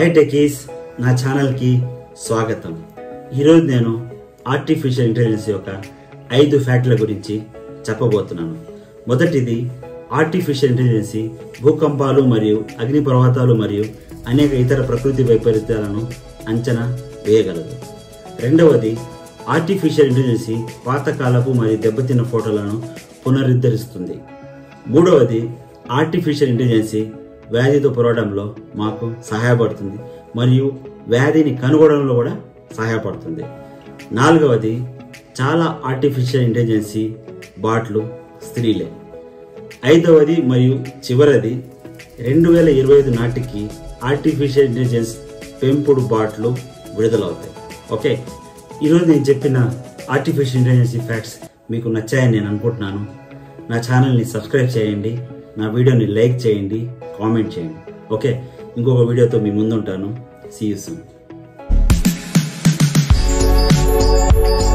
high techies నా ఛానల్కి స్వాగతం ఈరోజు నేను ఆర్టిఫిషియల్ ఇంటెలిజెన్స్ యొక్క ఐదు ఫ్యాక్ట్ల గురించి చెప్పబోతున్నాను మొదటిది ఆర్టిఫిషియల్ ఇంటెలిజెన్స్ భూకంపాలు మరియు అగ్నిపర్వతాలు మరియు అనేక ఇతర ప్రకృతి వైపరీత్యాలను అంచనా వేయగలదు రెండవది ఆర్టిఫిషియల్ ఇంటెలిజెన్స్ పాతకాలపు మరియు దెబ్బతిన్న ఫోటోలను పునరుద్ధరిస్తుంది మూడవది ఆర్టిఫిషియల్ ఇంటెలిజెన్స్ వ్యాధితో పోరాటంలో మాకు సహాయపడుతుంది మరియు వ్యాధిని కనుగొనడంలో కూడా సహాయపడుతుంది నాలుగవది చాలా ఆర్టిఫిషియల్ ఇంటెలిజెన్స్ బాట్లు స్త్రీలే ఐదవది మరియు చివరిది రెండు వేల ఇరవై ఐదు నాటికి ఆర్టిఫిషియల్ ఇంటెలిజెన్స్ పెంపుడు బాట్లు విడుదలవుతాయి ఓకే ఈరోజు నేను చెప్పిన ఆర్టిఫిషియల్ ఇంటెలిజెన్స్ ఫ్యాక్ట్స్ మీకు నచ్చాయని నేను అనుకుంటున్నాను నా ఛానల్ని సబ్స్క్రైబ్ చేయండి నా వీడియోని లైక్ చేయండి కామెంట్ చేయండి ఓకే ఇంకొక వీడియోతో మీ ముందుంటాను సీ యూ సూన్